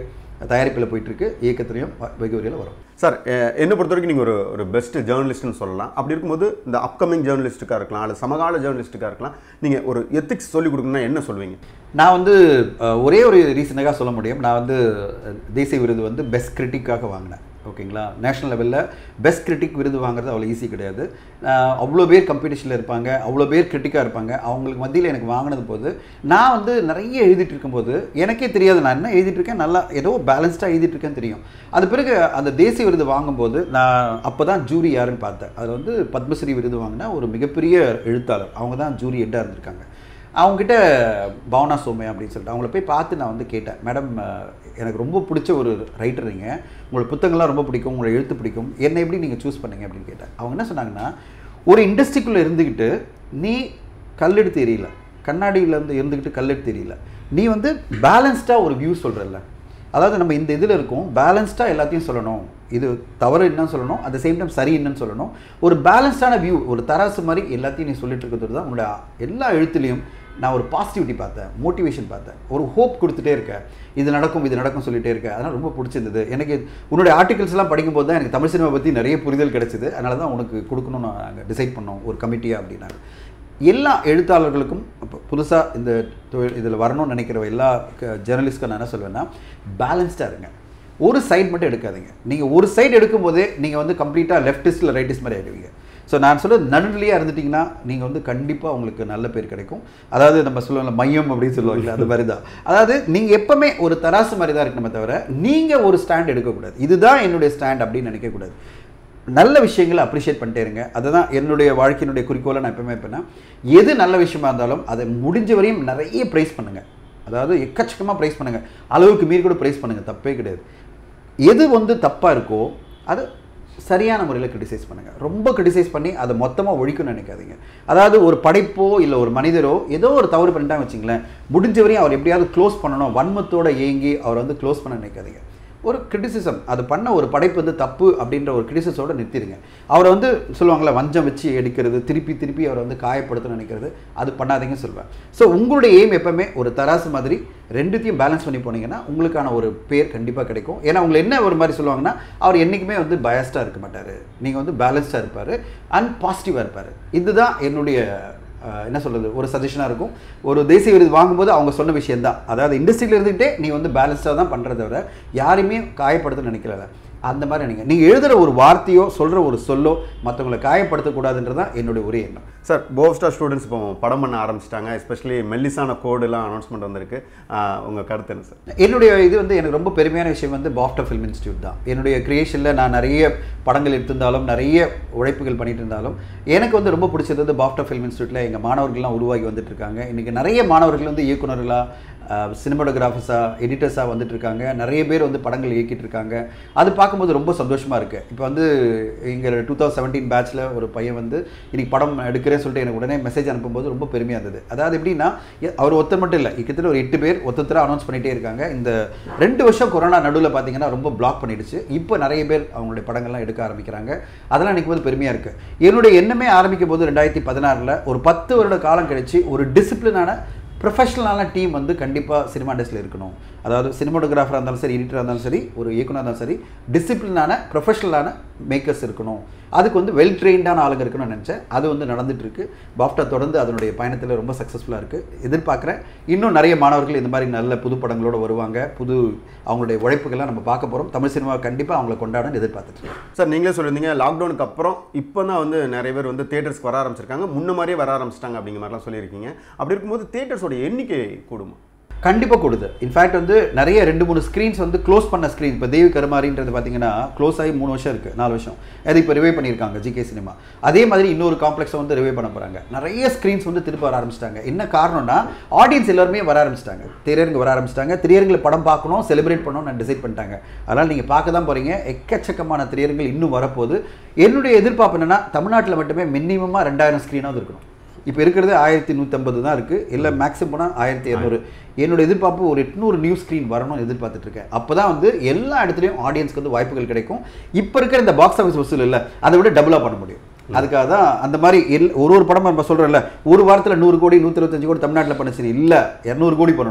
தயாரிப்பில் போயிட்டுருக்கு இயக்கத்துலையும் வ- வெகு விரைவில் வரும் சார் எ- என்னை பொறுத்த வரைக்கும் நீங்கள் ஒரு ஒரு பெஸ்ட் ஜேர்னலிஸ்ட்னு சொல்லலாம் அப்படி இருக்கும்போது இந்த அப்கமிங் ஜேர்னலிஸ்ட்டுக்காக இருக்கலாம் அல்லது சமகால ஜேர்னலிஸ்ட்டுக்காக இருக்கலாம் நீங்கள் ஒரு எத்திக்ஸ் சொல்லிக் கொடுக்கணும்னா என்ன சொல்வீங்க நான் வந்து அஹ், ஒரே ஒரு ரீசனுக்காக சொல்ல முடியும் நான் வந்து அஹ், தேசிய விருது வந்து பெஸ்ட் கிரிட்டிக்காக வாங்கினேன் ஓகேங்களா நேஷனல் லெவலில் பெஸ்ட் கிரிட்டிக் விருது வாங்குறது அவ்வளோ ஈஸி கிடையாது அஹ், அவ்வளோ பேர் கம்பெடிஷனில் இருப்பாங்க அவ்வளோ பேர் கிரிட்டிக்காக இருப்பாங்க அவங்களுக்கு மத்தியில் எனக்கு வாங்கினது போது நான் வந்து நிறைய எழுதிட்டு இருக்கும்போது எனக்கே தெரியாது நான் என்ன எழுதிட்டு இருக்கேன் நல்லா ஏதோ பேலன்ஸ்டாக எழுதிட்டு இருக்கேன்னு தெரியும் அது பிறகு அந்த தேசிய விருது வாங்கும்போது நான் அப்போ தான் ஜூரி யாருன்னு பார்த்தேன் அதில் வந்து பத்மஸ்ரீ விருது வாங்கின ஒரு மிகப்பெரிய எழுத்தாளர் அவங்க தான் ஜூரி ஹெட்டாக இருந்திருக்காங்க அவங்ககிட்ட பவனா சோமே அப்படின்னு சொல்லிட்டு அவங்கள போய் பார்த்து நான் வந்து கேட்டேன் மேடம் அஹ், எனக்கு ரொம்ப பிடிச்ச ஒரு ரைட்டர் நீங்கள் உங்களோட புத்தகங்கள்லாம் ரொம்ப பிடிக்கும் உங்களோட எழுத்து பிடிக்கும் என்னை எப்படி நீங்கள் சூஸ் பண்ணீங்க அப்படின்னு கேட்டேன் அவங்க என்ன சொன்னாங்கன்னா ஒரு இண்டஸ்ட்ரிக்குள்ளே இருந்துக்கிட்டு நீ கல்லெடுத்து எரியல கண்ணாடியில் இருந்து இருந்துக்கிட்டு கல்லெடுத்து எரியல நீ வந்து பேலன்ஸ்டாக ஒரு வியூ சொல்கிறல்ல அதாவது நம்ம இந்த இதில் இருக்கோம் பேலன்ஸ்டாக எல்லாத்தையும் சொல்லணும் இது தவறு என்னன்னு சொல்லணும் at the சேம் டைம் சரி என்னன்னு சொல்லணும் ஒரு பேலன்ஸ்டான வியூ ஒரு தராசு மாதிரி எல்லாத்தையும் நீ சொல்லிட்டு இருக்கிறது தான் உன்னோட எல்லா எழுத்துலையும் நான் ஒரு பாசிட்டிவிட்டி பார்த்தேன் மோட்டிவேஷன் பார்த்தேன் ஒரு ஹோப் கொடுத்துட்டே இருக்கேன் இது நடக்கும் இது நடக்கும் சொல்லிட்டே இருக்கேன் அதனால் ரொம்ப பிடிச்சிருந்தது எனக்கு உன்னுடைய ஆர்டிகல்ஸ்லாம் படிக்கும்போது தான் எனக்கு தமிழ் சினிமா பற்றி நிறைய புரிதல் கிடைச்சிது அதனால தான் உனக்கு கொடுக்கணும்னு நாங்கள் டிசைட் பண்ணோம் ஒரு கமிட்டியாக அப்படின்னாங்க எல்லா எழுத்தாளர்களுக்கும் இப்போ புதுசாக இந்த தொழில் இதில் வரணும்னு நினைக்கிற எல்லா ஜேர்னலிஸ்ட்க்கும் நான் என்ன சொல்லுவேன்னா பேலன்ஸ்டாக இருங்க ஒரு சைடு மட்டும் எடுக்காதீங்க நீங்கள் ஒரு சைடு எடுக்கும்போதே நீங்கள் வந்து கம்ப்ளீட்டாக லெஃப்டிஸ்ட் இல்லை ரைட்டிஸ்ட் மாதிரி ஆகிடுவீங்க ஸோ நான் சொல்கிறது நடுநிலையாக இருந்துட்டிங்கன்னா நீங்கள் வந்து கண்டிப்பாக உங்களுக்கு நல்ல பேர் கிடைக்கும் அதாவது நம்ம சொல்லுவாங்கல்ல மையம் அப்படின்னு சொல்லுவாங்கல்ல அது மாதிரி தான் அதாவது நீங்கள் எப்பவுமே ஒரு தராசு மாதிரி தான் இருக்கணுமே தவிர நீங்கள் ஒரு ஸ்டாண்ட் எடுக்கக்கூடாது இதுதான் என்னுடைய ஸ்டாண்ட் அப்படின்னு நினைக்கக்கூடாது நல்ல விஷயங்களை அப்ரிஷியேட் பண்ணிட்டே இருங்க அதுதான் என்னுடைய வாழ்க்கையினுடைய குறிக்கோளை நான் எப்பவுமே இருப்பேன்னா எது நல்ல விஷயமா இருந்தாலும் அதை முடிஞ்ச வரையும் நிறைய ப்ரைஸ் பண்ணுங்கள் அதாவது எக்கச்சக்கமாக ப்ரைஸ் பண்ணுங்கள் அளவுக்கு மீறி கூட ப்ரைஸ் பண்ணுங்கள் தப்பே கிடையாது எது வந்து தப்பாக இருக்கோ அது சரியான முறையில் கிரிட்டிசைஸ் பண்ணுங்கள் ரொம்ப கிரிட்டிசைஸ் பண்ணி அதை மொத்தமாக ஒழிக்கணும்னு நினைக்காதீங்க அதாவது ஒரு படைப்போ இல்லை ஒரு மனிதரோ ஏதோ ஒரு தவறு பண்ணிட்டாங்க வச்சுங்களேன் முடிஞ்ச வரையும் அவர் எப்படியாவது க்ளோஸ் பண்ணணும் வன்மத்தோட ஏங்கி அவர் வந்து க்ளோஸ் பண்ண நினைக்காதீங்க ஒரு கிரிட்டிசிசம் அது பண்ண ஒரு படைப்பு வந்து தப்பு அப்படின்ற ஒரு கிரிட்டிசிஸோட நிறுத்திடுங்க அவரை வந்து சொல்லுவாங்கள்ல வஞ்சம் வச்சு எடுக்கிறது திருப்பி திருப்பி அவரை வந்து காயப்படுத்தணும்னு நினைக்கிறது அது பண்ணாதீங்கன்னு சொல்லுவேன் ஸோ உங்களுடைய எய்ம் எப்பவுமே ஒரு தராசு மாதிரி ரெண்டுத்தையும் பேலன்ஸ் பண்ணி போனீங்கன்னா உங்களுக்கான ஒரு பேர் கண்டிப்பாக கிடைக்கும் ஏன்னா உங்களை என்ன ஒரு மாதிரி சொல்லுவாங்கன்னா அவர் என்றைக்குமே வந்து பயஸ்டாக இருக்க மாட்டார் நீங்கள் வந்து பேலன்ஸ்டாக இருப்பார் அண்ட் பாசிட்டிவாக இருப்பார் இதுதான் என்னுடைய அஹ், என்ன சொல்கிறது ஒரு சஜஷனாக இருக்கும் ஒரு தேசிய விருது வாங்கும்போது அவங்க சொன்ன விஷயம் தான் அதாவது இண்டஸ்ட்ரியில் இருந்துகிட்டே நீ வந்து பேலன்ஸ்டாக தான் பண்ணுறத விட யாரையுமே காயப்படுத்த நினைக்கல அந்த மாதிரி நினைங்க நீங்கள் எழுதுகிற ஒரு வார்த்தையோ சொல்கிற ஒரு சொல்லோ மற்றவங்களை காயப்படுத்தக்கூடாதுன்றது தான் என்னுடைய ஒரே எண்ணம் சார் போவ்ஸ்டா ஸ்டூடெண்ட்ஸ் இப்போ படம் பண்ண ஆரம்பிச்சிட்டாங்க எஸ்பெஷலி மெல்லிசான கோடுலாம் அனௌன்ஸ்மெண்ட் வந்திருக்கு உங்கள் கருத்து என்ன சார் என்னுடைய இது வந்து எனக்கு ரொம்ப பெருமையான விஷயம் வந்து பாஃப்டா ஃபில்ம் இன்ஸ்டியூட் தான் என்னுடைய கிரியேஷனில் நான் நிறைய படங்கள் எடுத்திருந்தாலும் நிறைய உழைப்புகள் பண்ணிட்டு இருந்தாலும் எனக்கு வந்து ரொம்ப பிடிச்சது வந்து பாஃப்டா ஃபில்ம் இன்ஸ்டியூட்டில் எங்கள் மாணவர்கள்லாம் உருவாகி வந்துட்டு இருக்காங்க இன்றைக்கி நிறைய மாணவர்கள் வந்து இயக்குனர்களாக சினிமாட்டோகிராஃபர்ஸாக எடிட்டர்ஸாக வந்துட்டு இருக்காங்க நிறைய பேர் வந்து படங்கள் இயக்கிட்டு இருக்காங்க அது பார்க்கும்போது ரொம்ப சந்தோஷமாக இருக்குது இப்போ வந்து இங்கே டூ தௌசண்ட் செவன்டீன் பேட்ச்சில் ஒரு பையன் வந்து இன்னைக்கு படம் எடுக்கிறேன்னு சொல்லிட்டு எனக்கு உடனே மெசேஜ் அனுப்பும்போது ரொம்ப பெருமையாக இருந்தது அதாவது எப்படின்னா எ- அவர் ஒருத்தர் மட்டும் இல்லை கிட்டத்தட்ட ஒரு எட்டு பேர் ஒருத்தர் அனௌன்ஸ் பண்ணிகிட்டே இருக்காங்க இந்த ரெண்டு வருஷம் கொரோனா நடுவில் பார்த்தீங்கன்னா ரொம்ப பிளாக் பண்ணிடுச்சு இப்போ நிறைய பேர் அவங்களுடைய படங்கள்லாம் எடுக்க ஆரம்பிக்கிறாங்க அதெல்லாம் நினைக்கும் போது பெருமையாக இருக்குது என்னுடைய எண்ணமே ஆரம்பிக்கும் போது ரெண்டாயிரத்தி பதினாறில் ஒரு பத்து வருட காலம் கழிச்சு ஒரு டிசிப்ளினான ப்ரொஃபஷனலான டீம் வந்து கண்டிப்பாக சினிமா இண்டஸ்ட்ரியில் இருக்கணும் அதாவது சினிமாட்டோகிராஃபராக இருந்தாலும் சரி எடிட்டராக இருந்தாலும் சரி ஒரு இயக்குனராக இருந்தாலும் சரி டிசிப்ளினான ப்ரொஃபஷனலான மேக்கர்ஸ் இருக்கணும் அதுக்கு வந்து வெல் ட்ரெயின்டான ஆளுங்க இருக்கணும்னு நினச்சேன் அது வந்து நடந்துட்டு இருக்கு பாஃப்டா தொடர்ந்து அதனுடைய பயணத்தில் ரொம்ப சக்ஸஸ்ஃபுல்லாக இருக்குது எதிர்பார்க்குறேன் இன்னும் நிறைய மாணவர்கள் இந்த மாதிரி நல்ல புது படங்களோட வருவாங்க புது அவங்களுடைய உழைப்புகள்லாம் நம்ம பார்க்க போகிறோம் தமிழ் சினிமா கண்டிப்பாக அவங்கள கொண்டாடணும்னு எதிர்பார்த்துட்டு இருக்கேன் சார் நீங்களே சொல்லியிருந்தீங்க லாக்டவுனுக்கு அப்புறம் இப்போ தான் வந்து நிறைய பேர் வந்து தேட்டர்ஸ்க்கு வர ஆரம்பிச்சிருக்காங்க முன்ன மாதிரியே வர ஆரம்பிச்சிட்டாங்க அப்படிங்கிற மாதிரிலாம் சொல்லியிருக்கீங்க அப்படி இருக்கும்போது தேட்டர்ஸோட எண்ணிக்கை கூடுமா கண்டிப்பாக கொடுது இன்ஃபேக்ட் வந்து நிறைய ரெண்டு மூணு ஸ்க்ரீன்ஸ் வந்து க்ளோஸ் பண்ண ஸ்க்ரீன் இப்போ தேவி கருமாரின்றது பார்த்தீங்கன்னா க்ளோஸ் ஆகி மூணு வருஷம் இருக்குது நாலு வருஷம் அது இப்போ ரிவே பண்ணியிருக்காங்க ஜிகே சினிமா அதே மாதிரி இன்னொரு காம்ப்ளெக்ஸை வந்து ரிவே பண்ண போகிறாங்க நிறைய ஸ்க்ரீன்ஸ் வந்து திருப்ப வர ஆரம்பிச்சிட்டாங்க என்ன காரணம்னா ஆடியன்ஸ் எல்லாருமே வர ஆரம்பிச்சிட்டாங்க திரையரங்கு வர ஆரம்பிச்சிட்டாங்க திரையரங்கில் படம் பார்க்கணும் செலிப்ரேட் பண்ணணும் நான் டிசைட் பண்ணிட்டாங்க அதனால் நீங்கள் பார்க்க தான் போகிறீங்க எக்கச்சக்கமான திரையரங்குகள் இன்னும் வரப்போகுது என்னுடைய எதிர்பார்ப்பு என்னன்னா தமிழ்நாட்டில் மட்டுமே மினிமமாக ரெண்டாயிரம் ஸ்க்ரீனாவது இருக்கணும் இப்போ இருக்கிறது ஆயிரத்தி நூற்றம்பது தான் இருக்குது இல்லை மேக்ஸிமம் போனால் ஆயிரத்தி இரநூறு என்னோட எதிர்பார்ப்பு ஒரு எட்நூறு நியூ ஸ்க்ரீன் வரணும்னு எதிர்பார்த்துட்டு இருக்கேன் அப்போ தான் வந்து எல்லா இடத்துலையும் ஆடியன்ஸ்க்கு வந்து வாய்ப்புகள் கிடைக்கும் இப்போ இருக்கிற இந்த பாக்ஸ் ஆஃபீஸ் வசூல் இல்லை அதை விட டபுளாக பண்ண முடியும் அதுக்காக தான் அந்த மாதிரி எல் ஒரு ஒரு படம் நம்ம சொல்கிறோம்ல ஒரு வாரத்தில் நூறு கோடி நூற்றி இருபத்தஞ்சு கோடி தமிழ்நாட்டில் பண்ண சரி இல்லை இரநூறு கோடி பண்ணணும்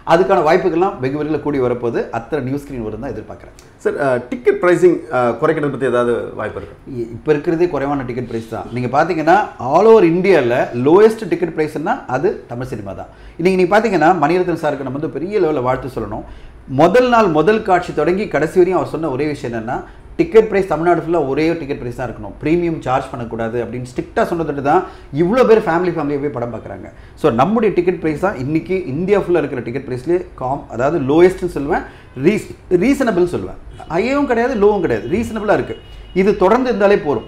அதுக்கான வாய்ப்புகள்லாம் வெகு விரைவில் கூடி வரப்போகுது அத்தனை நியூஸ் ஸ்க்ரீன் வரும் தான் எதிர்பார்க்குறேன் சார் டிக்கெட் ப்ரைஸிங் குறைக்கிறது பற்றி ஏதாவது வாய்ப்பு இருக்கு இப்போ இருக்கிறதே குறைவான டிக்கெட் ப்ரைஸ் தான் நீங்கள் பார்த்தீங்கன்னா ஆல் ஓவர் இந்தியாவில் லோயஸ்ட் டிக்கெட் ப்ரைஸ்னா அது தமிழ் சினிமா தான் இன்னைக்கு நீங்கள் பார்த்தீங்கன்னா மணிரத்னம் சாருக்கு நம்ம வந்து பெரிய லெவலில் வாழ்த்து சொல்லணும் முதல் நாள் முதல் காட்சி தொடங்கி கடைசி வரையும் அவர் சொன்ன ஒரே விஷயம் என்னன்னா டிக்கெட் ப்ரைஸ் தமிழ்நாடு ஃபுல்லாக ஒரே டிக்கெட் ப்ரைஸ் தான் இருக்கணும் ப்ரீமியம் சார்ஜ் பண்ணக்கூடாது அப்படின்னு ஸ்ட்ரிக்டாக சொன்னதுட்டு தான் இவ்வளோ பேர் ஃபேமிலி ஃபேமிலியாக போய் படம் பார்க்குறாங்க ஸோ நம்முடைய டிக்கெட் ப்ரைஸ் தான் இன்றைக்கி இந்தியா ஃபுல்லாக இருக்கிற டிக்கெட் ப்ரைஸ்லேயே காம் அதாவது லோயஸ்ட்னு சொல்லுவேன் ரீஸ் ரீசனபிள் சொல்லுவேன் ஹையும் கிடையாது லோவும் கிடையாது ரீசனபிளாக இருக்குது இது தொடர்ந்து இருந்தாலே போதும்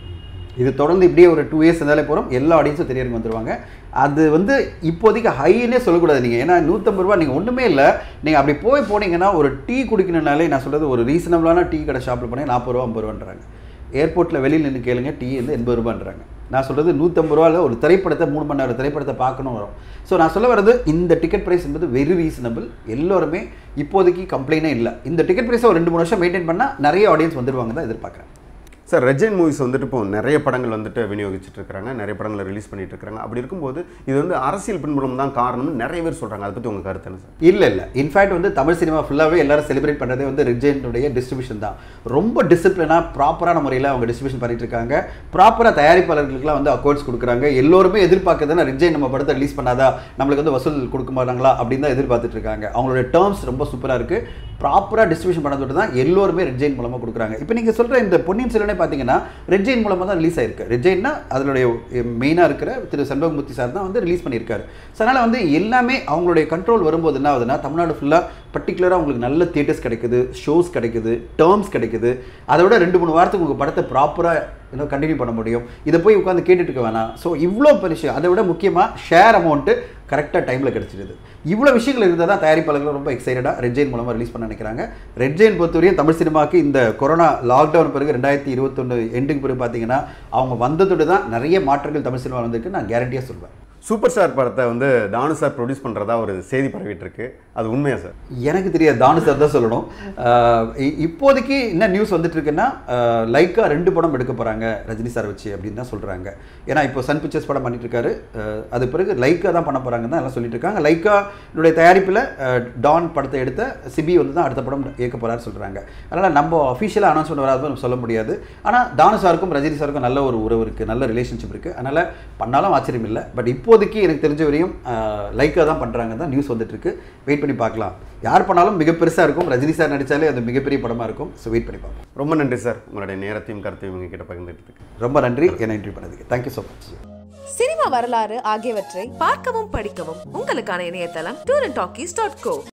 இது தொடர்ந்து இப்படியே ஒரு டூ இயர்ஸ் இருந்தாலே போகிறோம் எல்லா ஆடியன்ஸும் தெரியறதுக்கு வந்துருவாங்க அது வந்து இப்போதைக்கு ஹைன்னே சொல்லக்கூடாது நீங்கள் ஏன்னா நூற்றம்பது ரூபா நீங்கள் ஒன்றுமே இல்லை நீங்கள் அப்படி போய் போனீங்கன்னா ஒரு டீ குடிக்கணுனாலே நான் சொல்கிறது ஒரு ரீசனபிளான டீ கடை ஷாப்பில் போனீங்க நாற்பது ரூபா ஐம்பது ரூபான்றாங்க ஏர்போர்ட்டில் வெளியில் நின்று கேளுங்க டீ வந்து எண்பது ரூபான்றாங்க நான் சொல்கிறது நூற்றம்பது ரூபாவில் ஒரு திரைப்படத்தை மூணு மணி நேரம் திரைப்படத்தை பார்க்கணும் வரும் ஸோ நான் சொல்ல வர்றது இந்த டிக்கெட் ப்ரைஸ் என்பது வெரி ரீசனபிள் எல்லோருமே இப்போதைக்கு கம்ப்ளைனே இல்லை இந்த டிக்கெட் ப்ரைஸை ஒரு ரெண்டு மூணு வருஷம் மெயின்டைன் பண்ணால் நிறைய ஆடியன்ஸ் வந்துருவாங்க தான் எதிர்பார்க்குறேன் சார் ரெஜைன் மூவிஸ் வந்துட்டு இப்போ நிறைய படங்கள் வந்துட்டு விநியோகிச்சுட்டு இருக்காங்க நிறைய படங்களை ரிலீஸ் பண்ணிட்டு இருக்காங்க அப்படி இருக்கும்போது இது வந்து அரசியல் பின்புலம் தான் காரணம்னு நிறைய பேர் சொல்றாங்க அதை பற்றி உங்க கருத்து என்ன சார் இல்லை இல்லை இன்ஃபேக்ட் வந்து தமிழ் சினிமா ஃபுல்லாகவே எல்லாரும் செலிப்ரேட் பண்ணுறதே வந்து ரிஜெயினுடைய டிஸ்ட்ரிபியூஷன் தான் ரொம்ப டிசிப்ளினாக ப்ராப்பரான முறையில் அவங்க டிஸ்ட்ரிபியூஷன் பண்ணிட்டு இருக்காங்க ப்ராப்பராக தயாரிப்பாளர்களுக்குலாம் வந்து அக்கௌண்ட்ஸ் கொடுக்குறாங்க எல்லோருமே எதிர்பார்க்குறதுனா ரிஜெயின் நம்ம படத்தை ரிலீஸ் பண்ணாதா நம்மளுக்கு வந்து வசூல் கொடுக்க மாட்டாங்களா அப்படின்னு தான் எதிர்பார்த்துட்டு இருக்காங்க அவங்களுடைய டேர்ம்ஸ் ரொம்ப சூப்பராக இருக்குது ப்ராப்பராக டிஸ்ட்ரிபியூஷன் பண்ணதோடு தான் எல்லோருமே ரெட்ஜெயின் மூலமாக கொடுக்குறாங்க இப்போ நீங்கள் சொல்கிற இந்த பொன்னியின் செல்வனே பார்த்தீங்கன்னா ரெட்ஜெயின் மூலமாக தான் ரிலீஸ் ஆயிருக்கு ரெட்ஜெயின்னா அதனுடைய மெயினாக இருக்கிற திரு செண்பகமூர்த்தி சார் தான் வந்து ரிலீஸ் பண்ணியிருக்காரு ஸோ அதனால் வந்து எல்லாமே அவங்களுடைய கண்ட்ரோல் வரும்போது என்ன ஆகுதுன்னா தமிழ்நாடு ஃபுல்லாக பர்டிகுலராக உங்களுக்கு நல்ல தியேட்டர்ஸ் கிடைக்குது ஷோஸ் கிடைக்குது டேர்ம்ஸ் கிடைக்குது அதை விட ரெண்டு மூணு வாரத்துக்கு உங்கள் படத்தை ப்ராப்பராக இன்னும் கண்டினியூ பண்ண முடியும் இதை போய் உட்காந்து கேட்டுட்டு இருக்க வேணாம் ஸோ இவ்வளோ பெரிய அதை விட முக்கியமாக ஷேர் அமௌண்ட்டு கரெக்டாக டைமில் கிடச்சிடுது இவ்வளோ விஷயங்கள் இருந்தால் தான் தயாரிப்பாளர்கள் ரொம்ப எக்ஸைட்டடாக ரெட்ஜெயின் மூலமாக ரிலீஸ் பண்ண நினைக்கிறாங்க ரெட்ஜெயின் பொறுத்தவரையும் தமிழ் சினிமாவுக்கு இந்த கொரோனா லாக்டவுன் பிறகு ரெண்டாயிரத்தி இருபத்தொன்று எண்டுக்கு பிறகு பார்த்தீங்கன்னா அவங்க வந்ததோடு தான் நிறைய மாற்றங்கள் தமிழ் சினிமா வந்திருக்கு நான் கேரண்டியாக சொல்வேன் சூப்பர் ஸ்டார் படத்தை வந்து தானு சார் ப்ரொடியூஸ் பண்ணுறதா ஒரு செய்தி பரவிட்டு இருக்கு அது உண்மையா சார் எனக்கு தெரியாது தானு சார் தான் சொல்லணும் ஆஹ் இ- இப்போதைக்கு என்ன நியூஸ் வந்துட்டு இருக்குன்னா ஆஹ் லைக்கா ரெண்டு படம் எடுக்க போறாங்க ரஜினி சார் வச்சு அப்படின்னு தான் சொல்றாங்க ஏன்னா இப்போ சன் பிக்சர்ஸ் படம் பண்ணிட்டு இருக்காரு ஆஹ் அது பிறகு லைக்கா தான் பண்ண போறாங்க தான் எல்லாம் சொல்லிட்டு இருக்காங்க லைக்கானுடைய தயாரிப்பில் டான் படத்தை எடுத்த சிபி வந்து தான் அடுத்த படம் இயக்க போறாரு சொல்றாங்க அதனால நம்ம அஃபிஷியலாக அனௌன்ஸ்மெண்ட் வராது நம்ம சொல்ல முடியாது ஆனால் தானு சாருக்கும் ரஜினி சாருக்கும் நல்ல ஒரு உறவு இருக்கு நல்ல ரிலேஷன்ஷிப் இருக்கு அதனால பண்ணாலும் ஆச்சரியம் இல்லை பட் இப்போதைக்கு எனக்கு தெரிஞ்ச வரையும் லைக்காக தான் பண்றாங்க தான் நியூஸ் வந்துட்டு இருக்கு வெயிட் பண்ணி பார்க்கலாம் யார் பண்ணாலும் மிக பெருசா இருக்கும் ரஜினி சார் நடிச்சாலே அது மிகப்பெரிய படமா இருக்கும் ஸோ வெயிட் பண்ணி பார்ப்போம் ரொம்ப நன்றி சார் உங்களுடைய நேரத்தையும் கருத்தையும் எங்ககிட்ட பகிர்ந்துட்டு ரொம்ப நன்றி என்னை இன்டர்வியூ பண்ணதுக்கு தேங்க்யூ ஸோ மச் சினிமா வரலாறு ஆகியவற்றை பார்க்கவும் படிக்கவும் உங்களுக்கான இணையதளம் tour and talkies dot go